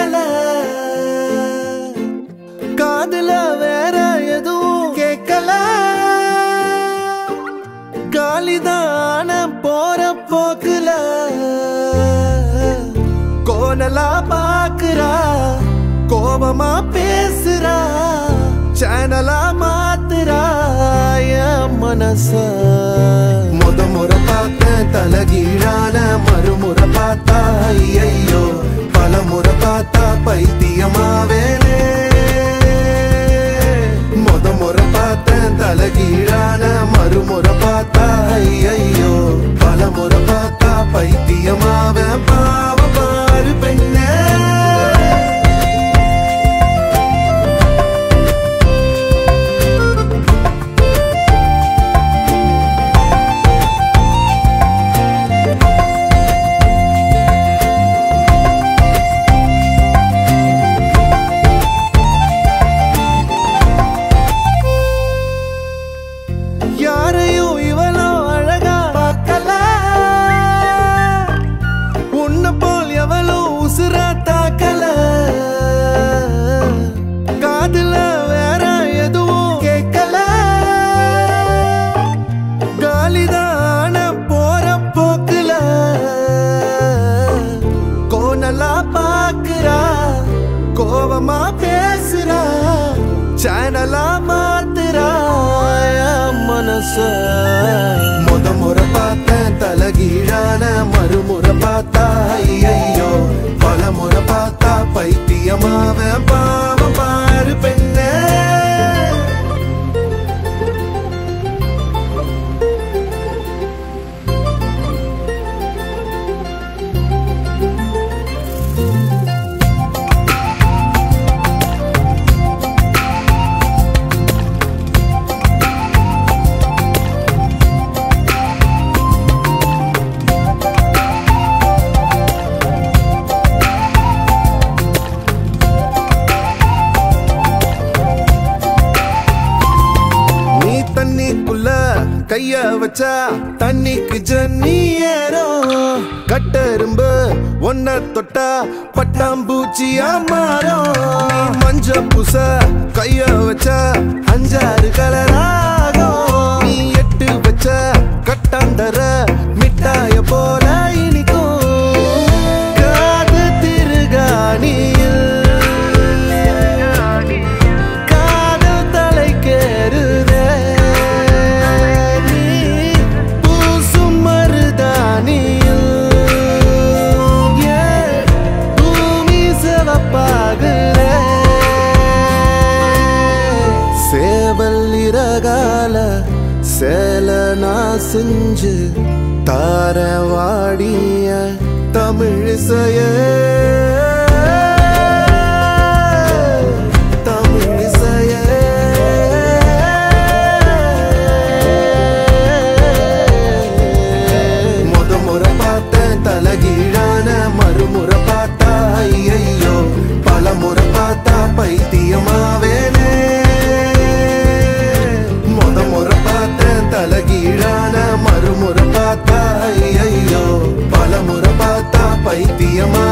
கேட்கல காதுல வேற எதுவும் கேட்கல காலிதான போற போக்குல கோணலா பாக்குறா கோபமா பேசுறா சேனலா மாத்துறா என் மனச முத முறை பார்த்த தலகீழான மறுமுறை பார்த்தா ஐயோ பல முறை பார்த்தா பைத்தியமாவேனே முத முறை பார்த்த தலகீழான மறுமுறை பார்த்தா ஐயோ பல முறை பார்த்தா பைத்தியமாவேன் பாவ பாரு பெண்ணே யாரையும் இவளோ அழகா பார்க்கல உன்னை போல் எவளோ உசுரா தாக்கல காதுல வேற எதுவும் கேட்கல காலிதான போற போக்குல கோணலா பாக்குறா கோவமா பேசுறா சேனலா மாத்துறா என் மனச முத முறை பார்த்தேன் தலகீழான மறுமுறை பார்த்தா ஐயோ பல முறை பார்த்தா பைத்தியமாவன் பாவம் பாரு பெண்ணே நீ தண்ணிக்குள்ள கைய வச்சா தண்ணிக்கு ஜன்னி ஏறும் கட்டெரும்பு ஒன்ன தொட்டா பட்டாம்பூச்சியா மாறும் நீ மஞ்ச பூச கைய வச்சா அஞ்சாறு கலராகும் நீ எட்டு வச்ச கட்டாந்தர மிட்டாய போல இனிக்கும் காது திருகாணியில் காதல் தலைக்கேறுதே நீ பூசும் மருதானியில் ஏன் பூமி சிவப்பாகுதே சேவல் இறகால சேல நான் செஞ்சு தார வாடிய தமிழிசைய தமிழிசைய முத முறை பார்த்தேன் தலகீழான மறுமுறை பார்த்தா ஐயோ பல முறை பார்த்தா பைத்தியமாவேனே முத முறை பார்த்தேன் தலகீழான மறுமுறை பார்த்தா ஐயோ பல முறை பார்த்தா பைத்தியமா